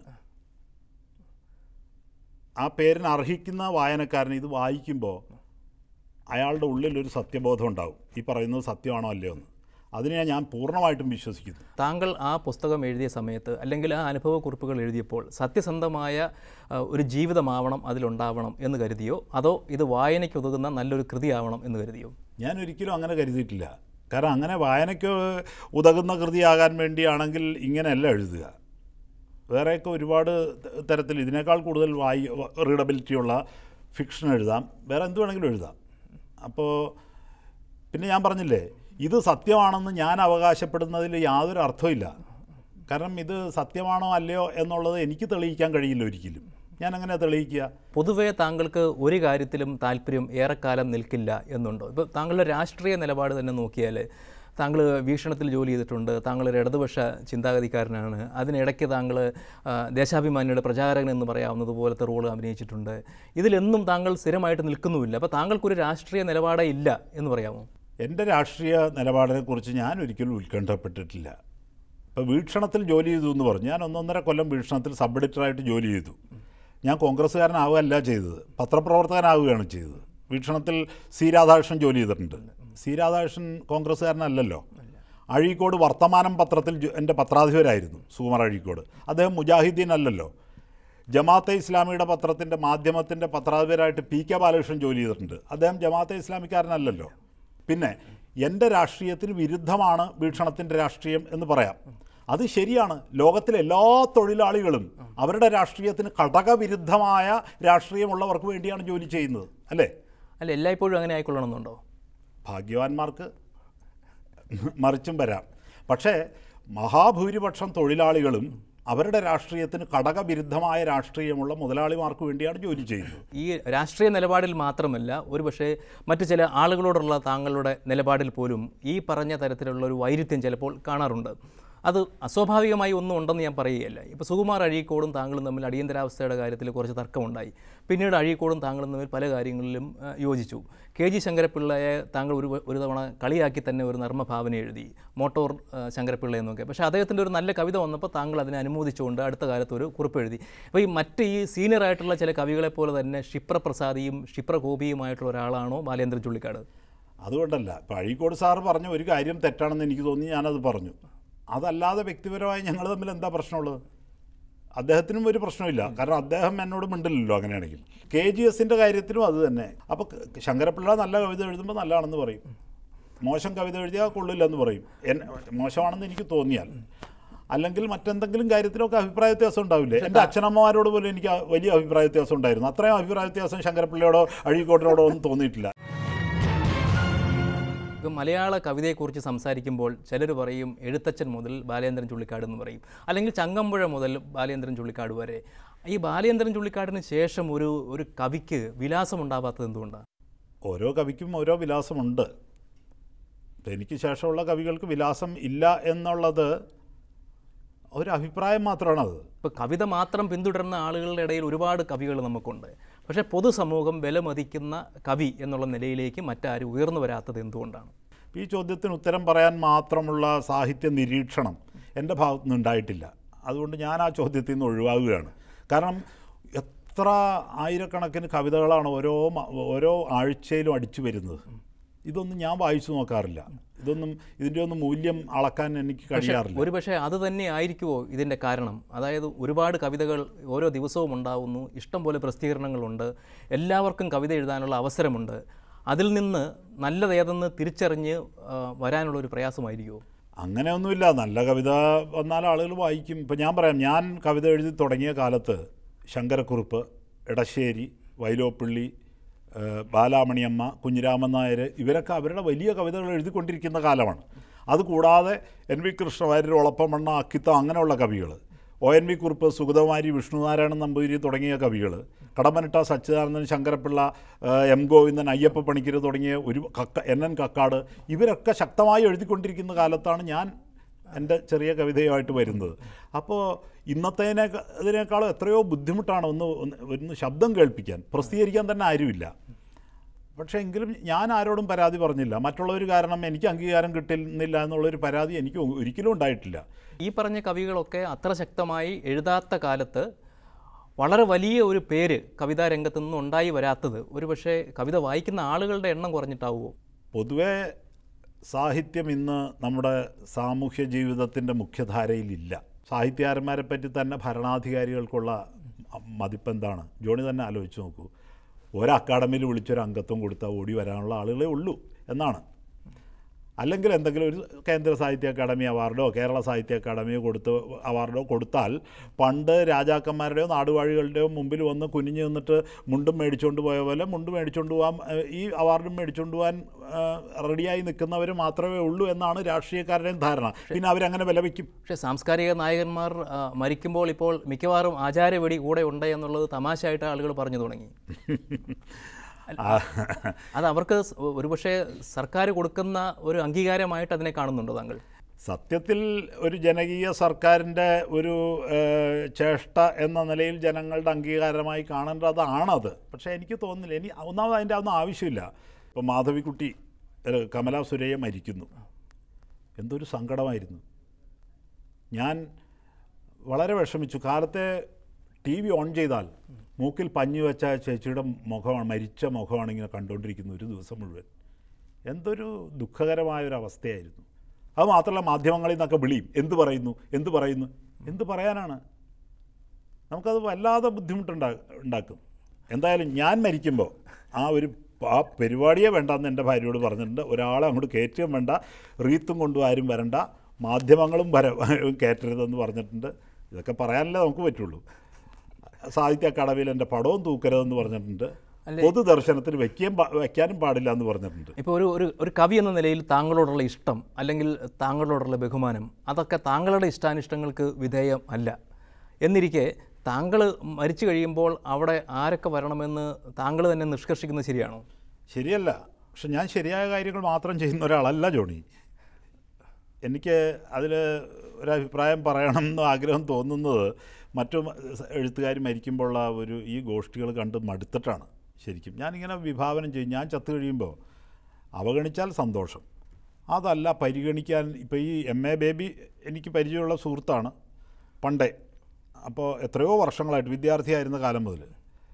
[SPEAKER 2] ആ പേരിന് അർഹിക്കുന്ന വായനക്കാരന് ഇത് വായിക്കുമ്പോൾ അയാളുടെ ഉള്ളിൽ ഒരു സത്യബോധം ഉണ്ടാവും ഈ പറയുന്നത് സത്യമാണോ അല്ലയോ എന്ന് അതിനെ ഞാൻ പൂർണ്ണമായിട്ടും വിശ്വസിക്കുന്നു
[SPEAKER 1] താങ്കൾ ആ പുസ്തകം എഴുതിയ സമയത്ത് അല്ലെങ്കിൽ ആ അനുഭവക്കുറിപ്പുകൾ എഴുതിയപ്പോൾ സത്യസന്ധമായ ആ, ഒരു ജീവിതമാവണം അതിലുണ്ടാവണം എന്ന് കരുതിയോ അതോ ഇത് വായനയ്ക്ക് ഉതകുന്ന നല്ലൊരു കൃതിയാവണം എന്ന് കരുതിയോ
[SPEAKER 2] ഞാൻ ഒരിക്കലും അങ്ങനെ കരുതിയിട്ടില്ല കാരണം അങ്ങനെ വായനയ്ക്ക് ഉതകുന്ന കൃതിയാകാൻ വേണ്ടിയാണെങ്കിൽ ഇങ്ങനെയല്ല എഴുതുക വേറെയൊക്കെ ഒരുപാട് ത- തരത്തിൽ ഇതിനേക്കാൾ കൂടുതൽ വായി റീഡബിലിറ്റിയുള്ള ഫിക്ഷൻ എഴുതാം വേറെ എന്ത് വേണമെങ്കിലും എഴുതാം അപ്പോൾ പിന്നെ ഞാൻ പറഞ്ഞില്ലേ ഇത് സത്യമാണെന്ന് ഞാൻ അവകാശപ്പെടുന്നതിൽ യാതൊരു അർത്ഥമില്ല കാരണം ഇത് സത്യമാണോ അല്ലയോ എന്നുള്ളത് എനിക്ക് തെളിയിക്കാൻ കഴിയില്ല ഒരിക്കലും ഞാൻ അങ്ങനെ തെളിയിക്കുക
[SPEAKER 1] പൊതുവേ താങ്കൾക്ക് ഒരു കാര്യത്തിലും താല്പര്യം ഏറെക്കാലം നിൽക്കില്ല എന്നുണ്ടോ ഇപ്പോൾ താങ്കളുടെ രാഷ്ട്രീയ നിലപാട് തന്നെ നോക്കിയാൽ താങ്കൾ വീക്ഷണത്തിൽ ജോലി ചെയ്തിട്ടുണ്ട് താങ്കൾ ഒരു ഇടതുപക്ഷ ചിന്താഗതിക്കാരനാണ് അതിനിടയ്ക്ക് താങ്കൾ ആ, ദേശാഭിമാനിയുടെ പ്രചാരകൻ എന്ന് പറയാവുന്നതുപോലത്തെ റോൾ അഭിനയിച്ചിട്ടുണ്ട് ഇതിലെന്നും താങ്കൾ സ്ഥിരമായിട്ട് നിൽക്കുന്നുമില്ല അപ്പോൾ താങ്കൾക്കൊരു രാഷ്ട്രീയ നിലപാടേ ഇല്ല എന്ന് പറയാമോ
[SPEAKER 2] എൻ്റെ രാഷ്ട്രീയ നിലപാടിനെക്കുറിച്ച് ഞാൻ ഒരിക്കലും ഉത്കണ്ഠപ്പെട്ടിട്ടില്ല ഇപ്പോൾ വീക്ഷണത്തിൽ ജോലി ചെയ്തു എന്ന് പറഞ്ഞു ഞാൻ ഒന്നൊന്നര കൊല്ലം വീക്ഷണത്തിൽ സബ് എഡിറ്ററായിട്ട് ജോലി ചെയ്തു ഞാൻ കോൺഗ്രസ്സുകാരനാവുകയല്ല ചെയ്തത് പത്രപ്രവർത്തകനാവുകയാണ് ചെയ്തത് വീക്ഷണത്തിൽ സി രാധാകൃഷ്ണൻ ജോലി ചെയ്തിട്ടുണ്ട് സി രാധാകൃഷ്ണൻ കോൺഗ്രസ്സുകാരനല്ലല്ലോ അഴീക്കോട് വർത്തമാനം പത്രത്തിൽ ജോ- എൻ്റെ പത്രാധിപരായിരുന്നു സുകുമാർ അഴീക്കോട് അദ്ദേഹം മുജാഹിദ്ദീൻ അല്ലല്ലോ ജമാഅത്തെ ഇസ്ലാമിയുടെ പത്രത്തിൻ്റെ മാധ്യമത്തിൻ്റെ പത്രാധിപരായിട്ട് പി കെ ബാലകൃഷ്ണൻ ജോലി ചെയ്തിട്ടുണ്ട് അദ്ദേഹം ജമാഅത്തെ ഇസ്ലാമിക്കാരനല്ലല്ലോ പിന്നെ എൻ്റെ രാഷ്ട്രീയത്തിന് വിരുദ്ധമാണ് വീക്ഷണത്തിൻ്റെ രാഷ്ട്രീയം എന്ന് പറയാം അത് ശരിയാണ് ലോകത്തിലെ എല്ലാ തൊഴിലാളികളും അവരുടെ രാഷ്ട്രീയത്തിന് ഘടകവിരുദ്ധമായ രാഷ്ട്രീയമുള്ളവർക്ക് വേണ്ടിയാണ് ജോലി ചെയ്യുന്നത് അല്ലേ
[SPEAKER 1] അല്ല എല്ലായ്പ്പോഴും അങ്ങനെ ആയിക്കൊള്ളണമെന്നുണ്ടോ
[SPEAKER 2] ഭാഗ്യവാന്മാർക്ക് മറിച്ചും വരാം പക്ഷേ മഹാഭൂരിപക്ഷം തൊഴിലാളികളും അവരുടെ രാഷ്ട്രീയത്തിന് ഘടകവിരുദ്ധമായ രാഷ്ട്രീയമുള്ള മുതലാളിമാർക്ക് വേണ്ടിയാണ് ജോലി ചെയ്യുന്നത്
[SPEAKER 1] ഈ രാഷ്ട്രീയ നിലപാടിൽ മാത്രമല്ല ഒരുപക്ഷെ മറ്റു ചില ആളുകളോടുള്ള താങ്കളുടെ നിലപാടിൽ പോലും ഈ പറഞ്ഞ തരത്തിലുള്ള ഒരു വൈരുദ്ധ്യം ചിലപ്പോൾ കാണാറുണ്ട് അത് അസ്വാഭാവികമായി ഒന്നും ഉണ്ടെന്ന് ഞാൻ പറയുകയല്ല ഇപ്പോൾ സുകുമാർ അഴീക്കോടും താങ്കളും തമ്മിൽ അടിയന്തരാവസ്ഥയുടെ കാര്യത്തിൽ കുറച്ച് തർക്കമുണ്ടായി പിന്നീട് അഴീക്കോടും താങ്കളും തമ്മിൽ പല കാര്യങ്ങളിലും ആ, യോജിച്ചു കെ ജി ശങ്കരപ്പിള്ളയെ താങ്കൾ ഒരു ഒരു തവണ കളിയാക്കി തന്നെ ഒരു നർമ്മഭാവന എഴുതി മോട്ടോർ ആ, ശങ്കരപ്പിള്ള എന്നൊക്കെ പക്ഷേ അദ്ദേഹത്തിൻ്റെ ഒരു നല്ല കവിത വന്നപ്പോൾ താങ്കൾ അതിനെ അനുമോദിച്ചുകൊണ്ട് അടുത്ത കാലത്ത് ഒരു കുറിപ്പ് എഴുതി അപ്പോൾ ഈ മറ്റ് ഈ സീനിയർ ആയിട്ടുള്ള ചില കവികളെ പോലെ തന്നെ ക്ഷിപ്രപ്രസാദിയും ക്ഷിപ്രകോപിയുമായിട്ടുള്ള ഒരാളാണോ ബാലേന്ദ്രൻ ചുള്ളിക്കാട്
[SPEAKER 2] അതുകൊണ്ടല്ല ഇപ്പോൾ അഴീക്കോട് സാറ് പറഞ്ഞ ഒരു കാര്യം തെറ്റാണെന്ന് എനിക്ക് തോന്നി ഞാനത് പറഞ്ഞു അതല്ലാതെ വ്യക്തിപരമായി ഞങ്ങൾ തമ്മിൽ എന്താ പ്രശ്നമുള്ളത് അദ്ദേഹത്തിനും ഒരു പ്രശ്നമില്ല കാരണം അദ്ദേഹം എന്നോട് മിണ്ടില്ലല്ലോ അങ്ങനെയാണെങ്കിൽ കെ ജി എസിൻ്റെ കാര്യത്തിലും അത് തന്നെ അപ്പോൾ ശങ്കരപ്പിള്ള നല്ല കവിത എഴുതുമ്പോൾ നല്ലതാണെന്ന് പറയും മോശം കവിത എഴുതിയാൽ കൊള്ളില്ലെന്ന് പറയും എൻ- മോശമാണെന്ന് എനിക്ക് തോന്നിയാൽ അല്ലെങ്കിൽ മറ്റെന്തെങ്കിലും കാര്യത്തിലൊക്കെ അഭിപ്രായ വ്യത്യാസം ഉണ്ടാവില്ലേ എൻ്റെ അച്ഛനമ്മമാരോട് പോലും എനിക്ക് ആ വലിയ അഭിപ്രായ വ്യത്യാസം ഉണ്ടായിരുന്നു അത്രയും അഭിപ്രായ വ്യത്യാസം ശങ്കരപ്പിള്ളയോടോ അഴീക്കോട്ടിനോടോ ഒന്നും തോന്നിയിട്ടില്ല
[SPEAKER 1] ഇപ്പം മലയാള കവിതയെക്കുറിച്ച് സംസാരിക്കുമ്പോൾ ചിലർ പറയും എഴുത്തച്ഛൻ മുതൽ ബാലേന്ദ്രൻ ചുള്ളിക്കാട് എന്ന് പറയും അല്ലെങ്കിൽ ചങ്ങമ്പുഴ മുതൽ ബാലേന്ദ്രൻ ചുള്ളിക്കാട് വരെ ഈ ബാലേന്ദ്രൻ ചുള്ളിക്കാടിന് ശേഷം ഒരു ഒരു കവിക്ക് വിലാസം ഉണ്ടാവാത്തത് എന്തുകൊണ്ടാണ്
[SPEAKER 2] ഓരോ കവിക്കും ഓരോ വിലാസമുണ്ട് എനിക്ക് ശേഷമുള്ള കവികൾക്ക് വിലാസം ഇല്ല എന്നുള്ളത് ഒരു അഭിപ്രായം മാത്രമാണത്
[SPEAKER 1] ഇപ്പോൾ കവിത മാത്രം പിന്തുടരുന്ന ആളുകളുടെ ഇടയിൽ ഒരുപാട് കവികൾ നമുക്കുണ്ട് പക്ഷേ പൊതുസമൂഹം വിലമതിക്കുന്ന കവി എന്നുള്ള നിലയിലേക്ക് മറ്റാരും ഉയർന്നു വരാത്തത് എന്തുകൊണ്ടാണ്
[SPEAKER 2] ഈ ചോദ്യത്തിന് ഉത്തരം പറയാൻ മാത്രമുള്ള സാഹിത്യ നിരീക്ഷണം എൻ്റെ ഭാഗത്തു നിന്ന് ഉണ്ടായിട്ടില്ല അതുകൊണ്ട് ഞാൻ ആ ചോദ്യത്തിൽ നിന്ന് ഒഴിവാകുകയാണ് കാരണം എത്ര ആയിരക്കണക്കിന് കവിതകളാണ് ഓരോ മ- ഓരോ ആഴ്ചയിലും അടിച്ചു വരുന്നത് ഇതൊന്നും ഞാൻ വായിച്ചു നോക്കാറില്ല ഇതൊന്നും ഇതിൻ്റെ ഒന്നും മൂല്യം അളക്കാൻ എനിക്ക് കഴിയാറില്ല
[SPEAKER 1] ഒരുപക്ഷെ അത് തന്നെ ആയിരിക്കുമോ ഇതിൻ്റെ കാരണം അതായത് ഒരുപാട് കവിതകൾ ഓരോ ദിവസവും ഉണ്ടാവുന്നു ഇഷ്ടംപോലെ പ്രസിദ്ധീകരണങ്ങളുണ്ട് എല്ലാവർക്കും കവിത എഴുതാനുള്ള അവസരമുണ്ട് അതിൽ നിന്ന് നല്ലതേതെന്ന് തിരിച്ചറിഞ്ഞ് ആ, വരാനുള്ള ഒരു പ്രയാസമായിരിക്കുമോ
[SPEAKER 2] അങ്ങനെയൊന്നുമില്ല നല്ല കവിത വന്നാൽ ആളുകൾ വായിക്കും ഇപ്പം ഞാൻ പറയാം ഞാൻ കവിത എഴുതി തുടങ്ങിയ കാലത്ത് ശങ്കരക്കുറുപ്പ് എടശ്ശേരി വൈലോപ്പിള്ളി ഏഹ് ബാലാമണിയമ്മ കുഞ്ഞിരാമൻ നായർ ഇവരൊക്കെ അവരുടെ വലിയ കവിതകൾ എഴുതിക്കൊണ്ടിരിക്കുന്ന കാലമാണ് അതുകൂടാതെ എൻ വി കൃഷ്ണവാര്യർ ഒളപ്പമണ്ണ അക്കിത്തം അങ്ങനെയുള്ള കവികൾ O N V Kurup Sugathakumari Vishnunarayanan Namboothiri തുടങ്ങിയ കവികൾ കടമ്പനിട്ട സച്ചിദാനന്ദൻ ശങ്കരപ്പിള്ള ഏഹ് എം ഗോവിന്ദൻ അയ്യപ്പ പണിക്കർ തുടങ്ങിയ ഒരു കക്ക എൻ എൻ കക്കാട് ഇവരൊക്കെ ശക്തമായി എഴുതിക്കൊണ്ടിരിക്കുന്ന കാലത്താണ് ഞാൻ എൻ്റെ ചെറിയ കവിതയുമായിട്ട് വരുന്നത് അപ്പോൾ ഇന്നത്തേനെ ഇതിനേക്കാളും എത്രയോ ബുദ്ധിമുട്ടാണ് ഒന്ന് ഒന്ന് ഒന്ന് ശബ്ദം കേൾപ്പിക്കാൻ പ്രസിദ്ധീകരിക്കാൻ തന്നെ ആരുമില്ല പക്ഷേ എങ്കിലും ഞാൻ ആരോടും പരാതി പറഞ്ഞില്ല മറ്റുള്ളവർ കാരണം എനിക്ക് അംഗീകാരം കിട്ടുന്നില്ല എന്നുള്ളൊരു പരാതി എനിക്ക് ഒരിക്കലും ഉണ്ടായിട്ടില്ല
[SPEAKER 1] ഈ പറഞ്ഞ കവികളൊക്കെ അത്ര ശക്തമായി എഴുതാത്ത കാലത്ത് വളരെ വലിയ ഒരു പേര് കവിതാ രംഗത്ത് നിന്ന് ഉണ്ടായി വരാത്തത് ഒരുപക്ഷെ കവിത വായിക്കുന്ന ആളുകളുടെ എണ്ണം കുറഞ്ഞിട്ടാവുമോ
[SPEAKER 2] പൊതുവേ സാഹിത്യം ഇന്ന് നമ്മുടെ സാമൂഹ്യ ജീവിതത്തിൻ്റെ മുഖ്യധാരയിലില്ല സാഹിത്യകാരന്മാരെ പറ്റി തന്നെ ഭരണാധികാരികൾക്കുള്ള മതിപ്പെന്താണ് ജോണി തന്നെ ആലോചിച്ച് നോക്കൂ ഒരു അക്കാഡമിയിൽ വിളിച്ചൊരു അംഗത്വം കൊടുത്താൽ ഓടി വരാനുള്ള ആളുകളേ ഉള്ളൂ എന്നാണ് അല്ലെങ്കിൽ എന്തെങ്കിലും ഒരു കേന്ദ്ര സാഹിത്യ അക്കാദമി അവാർഡോ കേരള സാഹിത്യ അക്കാദമിയോ കൊടുത്ത് അവാർഡോ കൊടുത്താൽ പണ്ട് രാജാക്കന്മാരുടെയോ നാടുവാഴികളുടെയോ മുമ്പിൽ വന്ന് കുനിഞ്ഞു നിന്നിട്ട് മുണ്ടും മേടിച്ചുകൊണ്ട് പോയ പോലെ മുണ്ട് മേടിച്ചുകൊണ്ട് പോകാൻ ഏഹ്, ഈ അവാർഡും മേടിച്ചുകൊണ്ട് പോകാൻ ഏഹ്, റെഡിയായി നിൽക്കുന്നവർ മാത്രമേ ഉള്ളൂ എന്നാണ് രാഷ്ട്രീയക്കാരുടെയും ധാരണ പിന്നെ അവരങ്ങനെ വില വയ്ക്കും
[SPEAKER 1] പക്ഷേ സാംസ്കാരിക നായകന്മാർ ആ, മരിക്കുമ്പോൾ ഇപ്പോൾ മിക്കവാറും ആചാരവെടി കൂടെ ഉണ്ട് എന്നുള്ളത് തമാശയായിട്ട് ആളുകൾ പറഞ്ഞു തുടങ്ങി അത് അവർക്ക് സ് ഒരുപക്ഷെ സർക്കാർ കൊടുക്കുന്ന ഒരു അംഗീകാരമായിട്ട് അതിനെ കാണുന്നുണ്ടോ താങ്കൾ
[SPEAKER 2] സത്യത്തിൽ ഒരു ജനകീയ സർക്കാരിൻ്റെ ഒരു ഏഹ്, ചേഷ്ട എന്ന നിലയിൽ ജനങ്ങളുടെ അംഗീകാരമായി കാണേണ്ടതാണത് പക്ഷേ എനിക്ക് തോന്നുന്നില്ല ഇനി ഒന്നാമത് അതിൻ്റെ ഒന്നും ആവശ്യമില്ല ഇപ്പോൾ മാധവിക്കുട്ടി ഏഹ്, കമലാ സുരയ്യ മരിക്കുന്നു എന്തൊരു സങ്കടമായിരുന്നു ഞാൻ വളരെ വിഷമിച്ചു കാലത്തെ ടി വി ഓൺ ചെയ്താൽ മൂക്കിൽ പഞ്ഞു വെച്ച ചേച്ചിയുടെ മുഖമാണ് മരിച്ച മുഖമാണ് ഇങ്ങനെ കണ്ടുകൊണ്ടിരിക്കുന്നത് ഒരു ദിവസം മുഴുവൻ എന്തൊരു ദുഃഖകരമായ ഒരു അവസ്ഥയായിരുന്നു അത് മാത്രമല്ല മാധ്യമങ്ങളിൽ നിന്നൊക്കെ വിളിയും എന്ത് പറയുന്നു എന്ത് പറയുന്നു എന്ത് പറയാനാണ് നമുക്കത് വല്ലാതെ ബുദ്ധിമുട്ടുണ്ടാ ഉണ്ടാക്കും എന്തായാലും ഞാൻ മരിക്കുമ്പോൾ ആ ഒരു ആ പരിപാടിയെ വേണ്ടെന്ന് എൻ്റെ ഭാര്യയോട് പറഞ്ഞിട്ടുണ്ട് ഒരാളെ അങ്ങോട്ട് കയറ്റുകയും വേണ്ട റീത്തും കൊണ്ടും ആരും വരണ്ട മാധ്യമങ്ങളും വര കയറ്റരുതെന്ന് പറഞ്ഞിട്ടുണ്ട് ഇതൊക്കെ പറയാനല്ലേ നമുക്ക് പറ്റുള്ളൂ സാഹിത്യ അക്കാദമിയിൽ എൻ്റെ പടവും തൂക്കരുതെന്ന് പറഞ്ഞിട്ടുണ്ട് പൊതുദർശനത്തിന് വയ്ക്കുകയും പാ- വയ്ക്കാനും പാടില്ല എന്ന് പറഞ്ഞിട്ടുണ്ട്
[SPEAKER 1] ഇപ്പോൾ ഒരു ഒരു ഒരു കവി എന്ന നിലയിൽ താങ്കളോടുള്ള ഇഷ്ടം അല്ലെങ്കിൽ താങ്കളോടുള്ള ബഹുമാനം അതൊക്കെ താങ്കളുടെ ഇഷ്ടാനിഷ്ടങ്ങൾക്ക് വിധേയം അല്ല എന്നിരിക്കെ താങ്കൾ മരിച്ചു കഴിയുമ്പോൾ അവിടെ ആരൊക്കെ വരണമെന്ന് താങ്കൾ തന്നെ നിഷ്കർഷിക്കുന്നത് ശരിയാണോ
[SPEAKER 2] ശരിയല്ല പക്ഷെ ഞാൻ ശരിയായ കാര്യങ്ങൾ മാത്രം ചെയ്യുന്ന ഒരാളല്ല ജോണി എനിക്ക് അതിൽ ഒരഭിപ്രായം പറയണം എന്ന് ആഗ്രഹം തോന്നുന്നത് മറ്റു എഴുത്തുകാർ മരിക്കുമ്പോഴുള്ള ഒരു ഈ ഗോഷ്ഠികൾ കണ്ട് മടുത്തിട്ടാണ് ശരിക്കും ഞാനിങ്ങനെ വിഭാവനം ചെയ്യും ഞാൻ ചത്തു കഴിയുമ്പോൾ അവഗണിച്ചാൽ സന്തോഷം അതല്ല പരിഗണിക്കാൻ ഇപ്പോൾ ഈ എം എ ബേബി എനിക്ക് പരിചയമുള്ള സുഹൃത്താണ് പണ്ടേ അപ്പോൾ എത്രയോ വർഷങ്ങളായിട്ട് വിദ്യാർത്ഥിയായിരുന്ന കാലം മുതൽ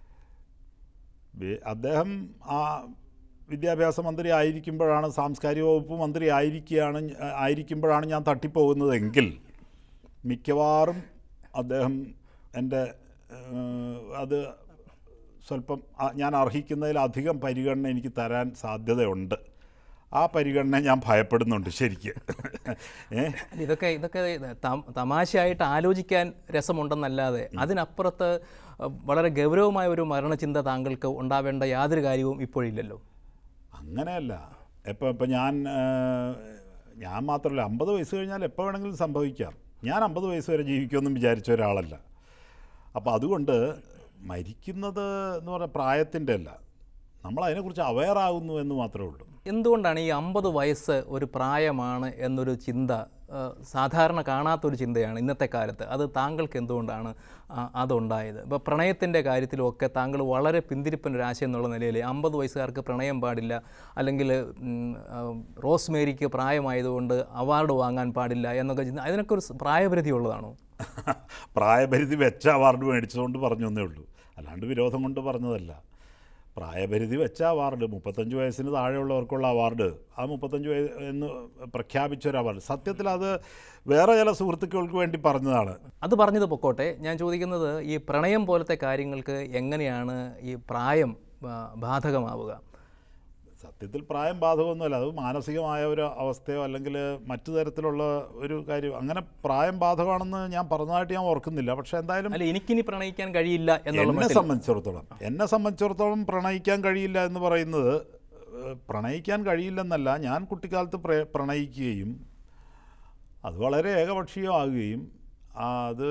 [SPEAKER 2] ബി- അദ്ദേഹം ആ വിദ്യാഭ്യാസ മന്ത്രി ആയിരിക്കുമ്പോഴാണ് സാംസ്കാരിക വകുപ്പ് മന്ത്രി ആയിരിക്കുകയാണ് ഞ- ആയിരിക്കുമ്പോഴാണ് ഞാൻ തട്ടിപ്പോകുന്നതെങ്കിൽ മിക്കവാറും അദ്ദേഹം എൻ്റെ ഏഹ്, അത് സ്വല്പം ആ- ഞാൻ അർഹിക്കുന്നതിലധികം പരിഗണന എനിക്ക് തരാൻ സാധ്യതയുണ്ട് ആ പരിഗണന ഞാൻ ഭയപ്പെടുന്നുണ്ട് ശരിക്ക് ഏ
[SPEAKER 1] ഇതൊക്കെ ഇതൊക്കെ തം- തമാശയായിട്ട് ആലോചിക്കാൻ രസമുണ്ടെന്നല്ലാതെ അതിനപ്പുറത്ത് അഹ്, വളരെ ഗൗരവമായ ഒരു മരണചിന്ത താങ്കൾക്ക് ഉണ്ടാവേണ്ട യാതൊരു കാര്യവും ഇപ്പോഴില്ലല്ലോ
[SPEAKER 2] അങ്ങനെയല്ല എപ്പോൾ ഇപ്പം ഞാൻ ആ, ഞാൻ മാത്രമല്ല അമ്പത് വയസ്സ് കഴിഞ്ഞാൽ എപ്പോൾ വേണമെങ്കിലും സംഭവിക്കാം ഞാൻ അമ്പത് വയസ്സ് വരെ ജീവിക്കുമെന്നും വിചാരിച്ച ഒരാളല്ല അപ്പോൾ അതുകൊണ്ട് മരിക്കുന്നത് എന്ന് പറഞ്ഞാൽ പ്രായത്തിൻ്റെ അല്ല നമ്മൾ അതിനെക്കുറിച്ച് അവെയർ ആകുന്നു എന്ന് മാത്രമേ ഉള്ളൂ
[SPEAKER 1] എന്തുകൊണ്ടാണ് ഈ അമ്പത് വയസ്സ് ഒരു പ്രായമാണ് എന്നൊരു ചിന്ത ആ, സാധാരണ കാണാത്തൊരു ചിന്തയാണ് ഇന്നത്തെ കാലത്ത് അത് താങ്കൾക്ക് എന്തുകൊണ്ടാണ് ആ, അതുണ്ടായത് ഇപ്പോൾ പ്രണയത്തിൻ്റെ കാര്യത്തിലുമൊക്കെ താങ്കൾ വളരെ പിന്തിരിപ്പൻ ഒരു ആശയം എന്നുള്ള നിലയിൽ അമ്പത് വയസ്സുകാർക്ക് പ്രണയം പാടില്ല അല്ലെങ്കിൽ ഉം, ആ, റോസ് മേരിക്ക് പ്രായമായതുകൊണ്ട് അവാർഡ് വാങ്ങാൻ പാടില്ല എന്നൊക്കെ ചിന്ത അതിനൊക്കെ ഒരു സ് പ്രായപരിധി ഉള്ളതാണോ
[SPEAKER 2] പ്രായപരിധി വെച്ച അവാർഡ് മേടിച്ചതുകൊണ്ട് പറഞ്ഞു എന്നേ ഉള്ളൂ അല്ലാണ്ട് വിരോധം കൊണ്ട് പറഞ്ഞതല്ല പ്രായപരിധി വെച്ച അവാർഡ് മുപ്പത്തഞ്ച് വയസ്സിന് താഴെയുള്ളവർക്കുള്ള അവാർഡ് ആ മുപ്പത്തഞ്ച് വയസ്സ് എന്ന് പ്രഖ്യാപിച്ച ഒരു അവാർഡ് സത്യത്തിൽ അത് വേറെ ചില സുഹൃത്തുക്കൾക്ക് വേണ്ടി പറഞ്ഞതാണ്
[SPEAKER 1] അത് പറഞ്ഞത് പൊക്കോട്ടെ ഞാൻ ചോദിക്കുന്നത് ഈ പ്രണയം പോലത്തെ കാര്യങ്ങൾക്ക് എങ്ങനെയാണ് ഈ പ്രായം ആ, ബാധകമാവുക
[SPEAKER 2] സത്യത്തിൽ പ്രായം ബാധകമൊന്നുമല്ല അത് മാനസികമായ ഒരു അവസ്ഥയോ അല്ലെങ്കിൽ മറ്റു തരത്തിലുള്ള ഒരു കാര്യം അങ്ങനെ പ്രായം ബാധകമാണെന്ന് ഞാൻ പറഞ്ഞതായിട്ട് ഞാൻ ഓർക്കുന്നില്ല പക്ഷേ എന്തായാലും
[SPEAKER 1] അല്ല എനിക്കിനി പ്രണയിക്കാൻ കഴിയില്ല എന്നുള്ള
[SPEAKER 2] എന്നെ
[SPEAKER 1] മട്ടിൽ
[SPEAKER 2] സംബന്ധിച്ചിടത്തോളം എന്നെ സംബന്ധിച്ചിടത്തോളം പ്രണയിക്കാൻ കഴിയില്ല എന്ന് പറയുന്നത് ഏഹ്, പ്രണയിക്കാൻ കഴിയില്ലെന്നല്ല ഞാൻ കുട്ടിക്കാലത്ത് പ്ര പ്രണയിക്കുകയും അത് വളരെ ഏകപക്ഷീയമാകുകയും ആ, അത്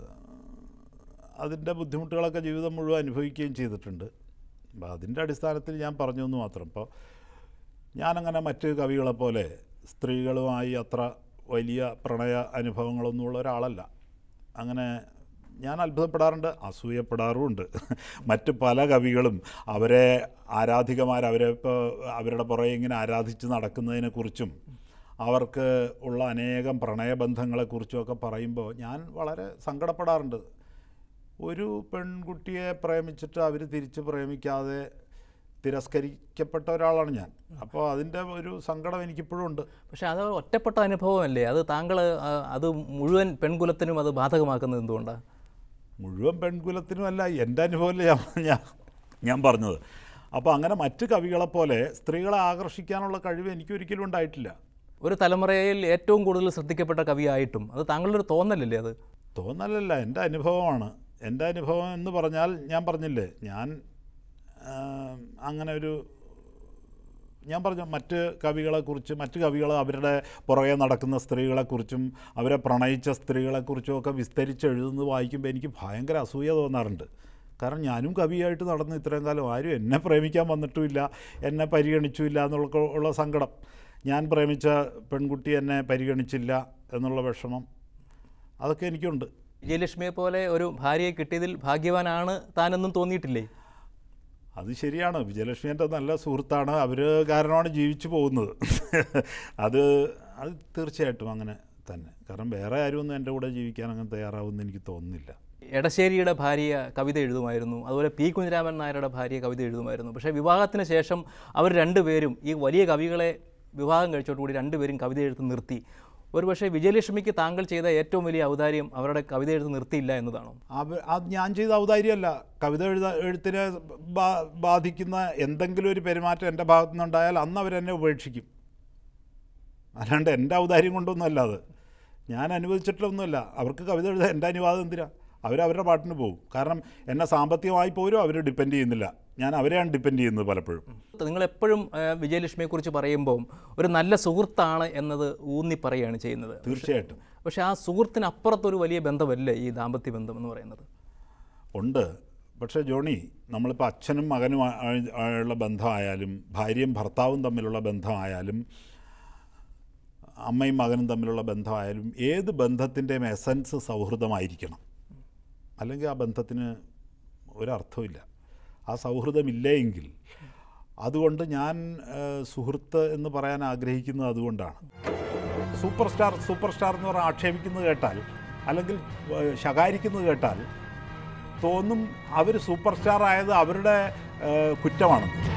[SPEAKER 2] അതിൻ്റെ ബുദ്ധിമുട്ടുകളൊക്കെ ജീവിതം മുഴുവൻ അനുഭവിക്കുകയും ചെയ്തിട്ടുണ്ട് അപ്പോൾ അതിൻ്റെ അടിസ്ഥാനത്തിൽ ഞാൻ പറഞ്ഞു എന്ന് മാത്രം ഇപ്പോൾ ഞാനങ്ങനെ മറ്റ് കവികളെ പോലെ സ്ത്രീകളുമായി അത്ര വലിയ പ്രണയ അനുഭവങ്ങളൊന്നുമുള്ള ഒരാളല്ല അങ്ങനെ ഞാൻ അത്ഭുതപ്പെടാറുണ്ട് അസൂയപ്പെടാറുമുണ്ട് മറ്റ് പല കവികളും അവരെ ആരാധികമാർ അവരെ ഇപ്പോൾ അവരുടെ പുറകെ ഇങ്ങനെ ആരാധിച്ച് നടക്കുന്നതിനെക്കുറിച്ചും അവർക്ക് ഉള്ള അനേകം പ്രണയബന്ധങ്ങളെക്കുറിച്ചുമൊക്കെ പറയുമ്പോൾ ഞാൻ വളരെ സങ്കടപ്പെടാറുണ്ട് ഒരു പെൺകുട്ടിയെ പ്രേമിച്ചിട്ട് അവർ തിരിച്ച് പ്രേമിക്കാതെ തിരസ്കരിക്കപ്പെട്ട ഒരാളാണ് ഞാൻ അപ്പോൾ അതിൻ്റെ ഒരു സങ്കടം എനിക്കിപ്പോഴും ഉണ്ട്
[SPEAKER 1] പക്ഷേ അത് ഒറ്റപ്പെട്ട അനുഭവമല്ലേ അത് താങ്കൾ ആ, അത് മുഴുവൻ പെൺകുലത്തിനും അത് ബാധകമാക്കുന്നത് എന്തുകൊണ്ടാണ്
[SPEAKER 2] മുഴുവൻ പെൺകുലത്തിനുമല്ല എൻ്റെ അനുഭവമല്ലേ ഞാൻ ഞാൻ ഞാൻ പറഞ്ഞത് അപ്പോൾ അങ്ങനെ മറ്റ് കവികളെപ്പോലെ സ്ത്രീകളെ ആകർഷിക്കാനുള്ള കഴിവ് എനിക്കൊരിക്കലും ഉണ്ടായിട്ടില്ല
[SPEAKER 1] ഒരു തലമുറയിൽ ഏറ്റവും കൂടുതൽ ശ്രദ്ധിക്കപ്പെട്ട കവിയായിട്ടും അത് താങ്കളുടെ ഒരു തോന്നലല്ലേ അത്
[SPEAKER 2] തോന്നലല്ല എൻ്റെ അനുഭവമാണ് എൻ്റെ അനുഭവം എന്ന് പറഞ്ഞാൽ ഞാൻ പറഞ്ഞില്ലേ ഞാൻ ആ, അങ്ങനെ ഒരു ഞാൻ പറഞ്ഞു മറ്റ് കവികളെക്കുറിച്ച് മറ്റ് കവികൾ അവരുടെ പുറകെ നടക്കുന്ന സ്ത്രീകളെക്കുറിച്ചും അവരെ പ്രണയിച്ച സ്ത്രീകളെക്കുറിച്ചും ഒക്കെ വിസ്തരിച്ച് എഴുതുന്നത് വായിക്കുമ്പോൾ എനിക്ക് ഭയങ്കര അസൂയ തോന്നാറുണ്ട് കാരണം ഞാനും കവിയായിട്ട് നടന്നു ഇത്രയും കാലം ആരും എന്നെ പ്രേമിക്കാൻ വന്നിട്ടുമില്ല എന്നെ പരിഗണിച്ചുമില്ല എന്നുള്ള ഉള്ള സങ്കടം ഞാൻ പ്രേമിച്ച പെൺകുട്ടി എന്നെ പരിഗണിച്ചില്ല എന്നുള്ള വിഷമം അതൊക്കെ എനിക്കുണ്ട്
[SPEAKER 1] വിജയലക്ഷ്മിയെ പോലെ ഒരു ഭാര്യയെ കിട്ടിയതിൽ ഭാഗ്യവാനാണ് താനെന്നും തോന്നിയിട്ടില്ലേ
[SPEAKER 2] അത് ശരിയാണ് വിജയലക്ഷ്മി എൻ്റെ നല്ല സുഹൃത്താണ് അവർ കാരണമാണ് ജീവിച്ചു പോകുന്നത് അത് അത് തീർച്ചയായിട്ടും അങ്ങനെ തന്നെ കാരണം വേറെ ആരും ഒന്നും എൻ്റെ കൂടെ ജീവിക്കാൻ അങ്ങനെ തയ്യാറാവുമെന്ന് എനിക്ക് തോന്നുന്നില്ല
[SPEAKER 1] എടശ്ശേരിയുടെ ഭാര്യ കവിത എഴുതുമായിരുന്നു അതുപോലെ പി കുഞ്ഞിരാമൻ നായരുടെ ഭാര്യ കവിത എഴുതുമായിരുന്നു പക്ഷേ വിവാഹത്തിന് ശേഷം അവർ രണ്ടുപേരും ഈ വലിയ കവികളെ വിവാഹം കഴിച്ചോടുകൂടി രണ്ടുപേരും കവിത എഴുത്ത് നിർത്തി ഒരുപക്ഷെ വിജയലക്ഷ്മിക്ക് താങ്കൾ ചെയ്ത ഏറ്റവും വലിയ ഔദാര്യം അവരുടെ കവിത എഴുത്ത് നിർത്തിയില്ല എന്നതാണോ
[SPEAKER 2] അവ അത് ഞാൻ ചെയ്ത ഔദാര്യമല്ല കവിത എഴുത എഴുത്തിനെ ബാ- ബാധിക്കുന്ന എന്തെങ്കിലും ഒരു പെരുമാറ്റം എൻ്റെ ഭാഗത്തു നിന്നുണ്ടായാൽ അന്ന് അവരെന്നെ ഉപേക്ഷിക്കും അല്ലാണ്ട് എൻ്റെ ഔദാര്യം കൊണ്ടൊന്നുമല്ല അത് ഞാൻ അനുവദിച്ചിട്ടൊന്നുമല്ല അവർക്ക് കവിത എഴുതാൻ എൻ്റെ അനുവാദം എന്തിനാ അവരവരുടെ പാട്ടിന് പോകും കാരണം എന്നെ സാമ്പത്തികമായി പോലും അവർ ഡിപ്പെൻഡ് ചെയ്യുന്നില്ല ഞാൻ അവരെയാണ് ഡിപ്പെൻഡ് ചെയ്യുന്നത് പലപ്പോഴും
[SPEAKER 1] നിങ്ങൾ എപ്പോഴും വിജയലക്ഷ്മിയെക്കുറിച്ച് പറയുമ്പോൾ ഒരു നല്ല സുഹൃത്താണ് എന്നത് ഊന്നി പറയുകയാണ് ചെയ്യുന്നത്
[SPEAKER 2] തീർച്ചയായിട്ടും
[SPEAKER 1] പക്ഷേ ആ സുഹൃത്തിനപ്പുറത്തൊരു വലിയ ബന്ധമല്ലേ ഈ ദാമ്പത്യ ബന്ധം എന്ന് പറയുന്നത്
[SPEAKER 2] ഉണ്ട് പക്ഷേ ജോണി നമ്മളിപ്പോൾ അച്ഛനും മകനും ആ- ആ- ആയുള്ള ബന്ധമായാലും ഭാര്യയും ഭർത്താവും തമ്മിലുള്ള ബന്ധമായാലും അമ്മയും മകനും തമ്മിലുള്ള ബന്ധമായാലും ഏത് ബന്ധത്തിൻ്റെയും എസൻസ് സൗഹൃദമായിരിക്കണം അല്ലെങ്കിൽ ആ ബന്ധത്തിന് ഒരർത്ഥമില്ല ആ സൗഹൃദമില്ല എങ്കിൽ അതുകൊണ്ട് ഞാൻ ഏഹ്, സുഹൃത്ത് എന്ന് പറയാൻ ആഗ്രഹിക്കുന്നത് അതുകൊണ്ടാണ് സൂപ്പർ സ്റ്റാർ സൂപ്പർ സ്റ്റാർ എന്ന് പറഞ്ഞാൽ ആക്ഷേപിക്കുന്നത് കേട്ടാൽ അല്ലെങ്കിൽ ഏഹ്, ശകാരിക്കുന്നത് കേട്ടാൽ തോന്നും അവർ സൂപ്പർ സ്റ്റാർ ആയത് അവരുടെ ഏഹ്, കുറ്റമാണെന്ന്